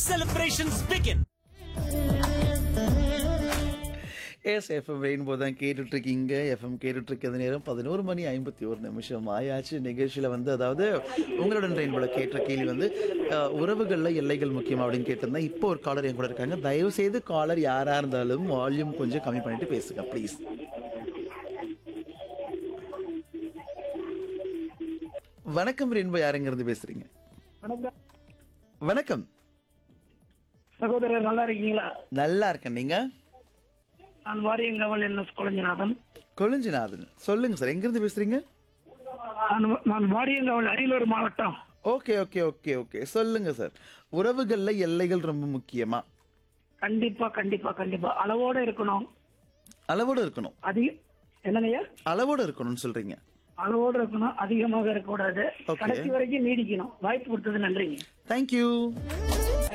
Celebrations begin. Yes FM rainbow தான் கேட்டுட்டு இருக்கீங்க எஃப்எம் கேட்டுட்டு இருக்கிறது நேரம் பதினோரு மணி ஐம்பத்தி ஒரு நிமிஷம் ஆயாச்சு நிகழ்ச்சியில் வந்து அதாவது உங்களுடன் ரெயின்போல கேட்ட கேள்வி வந்து அஹ், உறவுகள்ல எல்லைகள் முக்கியம் அப்படின்னு கேட்டிருந்தேன் இப்போ ஒரு காலர் என் கூட இருக்காங்க தயவு செய்து காலர் யாரா இருந்தாலும் வால்யூம் கொஞ்சம் கம்மி பண்ணிட்டு பேசுங்க ப்ளீஸ் வணக்கம் ரெயின்போ யாருங்க இருந்து பேசுறீங்க வணக்கம் வணக்கம் சகோதரர் நல்லா இருக்கீங்களா நல்லா இருக்கேன் நீங்க நான் வாரியங்காவல் என் எஸ் குழஞ்சிநாதன் கொழிஞ்சிநாதன் சொல்லுங்க சார் எங்கிருந்து பேசுறீங்க நான் நான் வாரியங்காவல் அரியலூர் மாவட்டம் ஓகே ஓகே ஓகே ஓகே சொல்லுங்க சார் உறவுகள்ல எல்லைகள் ரொம்ப முக்கியமா கண்டிப்பா கண்டிப்பா கண்டிப்பா அளவோட இருக்கணும் அளவோட இருக்கணும் அதிக என்னங்கய்யா அளவோட இருக்கணும்னு சொல்றீங்க அளவோட இருக்கணும் அதிகமாக இருக்கக்கூடாது Okay. கடைசி வரைக்கும் நீடிக்கணும் வாய்ப்பு கொடுத்தது நன்றிங்க தேங்க்யூ